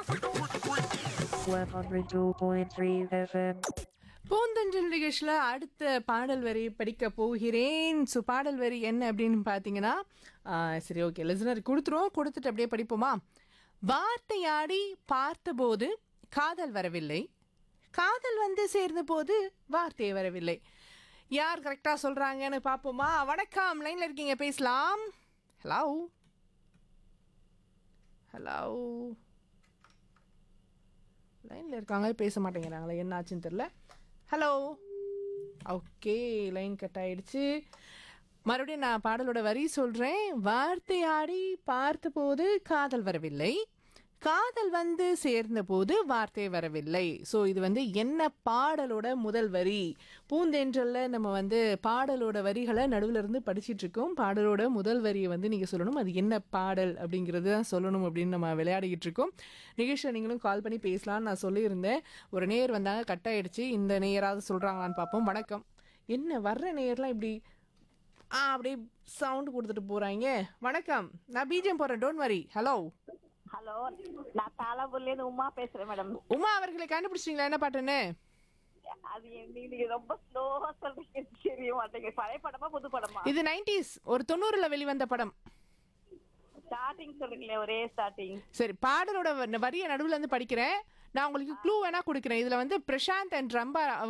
102.3 FM. பூந்தஞ்சல் நிகழ்ச்சியில் அடுத்த பாடல் வரி படிக்க போகிறேன் ஸோ பாடல் வரி என்ன அப்படின்னு பார்த்தீங்கன்னா ஆ, சரி ஓகே லிசனர் கொடுத்துருவோம் கொடுத்துட்டு அப்படியே படிப்போமா வார்த்தையாடி பார்த்தபோது காதல் வரவில்லை காதல் வந்து சேர்ந்தபோது வார்த்தை வரவில்லை யார் கரெக்டாக சொல்கிறாங்கன்னு பார்ப்போமா வணக்கம் லைனில் இருக்கீங்க பேசலாம் ஹலோ ஹலோ லைனில் இருக்காங்க பேச மாட்டேங்கிறாங்களே என்ன ஆச்சுன்னு தெரில ஹலோ ஓகே லைன் கட் ஆயிடுச்சு மறுபடியும் நான் பாடலோட வரி சொல்கிறேன் வார்த்தையாடி பார்த்தபோது காதல் வரவில்லை காதல் வந்து சேர்ந்தபோது வார்த்தை வரவில்லை ஸோ இது வந்து என்ன பாடலோட முதல் வரி பூந்தென்றல்ல நம்ம வந்து பாடலோட வரிகளை நடுவில் இருந்து படிச்சிட்டு இருக்கோம் பாடலோட முதல் வரியை வந்து நீங்கள் சொல்லணும் அது என்ன பாடல் அப்படிங்கிறது தான் சொல்லணும் அப்படின்னு நம்ம விளையாடிக்கிட்டு இருக்கோம் நிகழ்ச்சியில் நீங்களும் கால் பண்ணி பேசலாம்னு நான் சொல்லியிருந்தேன் ஒரு நேர் வந்தாங்க கட் ஆயிடுச்சு இந்த நேராவது சொல்கிறாங்களான்னு பார்ப்போம் வணக்கம் என்ன வர்ற நேர்லாம் இப்படி ஆ அப்படியே சவுண்டு கொடுத்துட்டு போகிறாங்க வணக்கம் நான் பிஜிஎம் போகிறேன் டோன்ட் வரி ஹலோ ஹலோ நான் தாலாபூர்லேருந்து உமா பேசுறேன் மேடம் உமா அவர்களை கண்டுபிடிச்சிங்களா என்ன பாட்டுன்னு அது என்ன- நீங்க ரொம்ப ஸ்லோவா சொல்றீங்க தெரிய மாட்டேங்க பழைய படமா புது படமா இது நைன்டிஸ் ஒரு தொண்ணூறுல வெளிவந்த படம் ஸ்டார்டிங் சொல்றீங்களே ஒரே ஸ்டார்டிங் சரி பாடலோட வ- வரிய நடுவுல இருந்து படிக்கிறேன் நான் உங்களுக்கு க்ளூ வேணா கொடுக்குறேன் இதுல வந்து பிரசாந்த் அண்ட் ரம்பா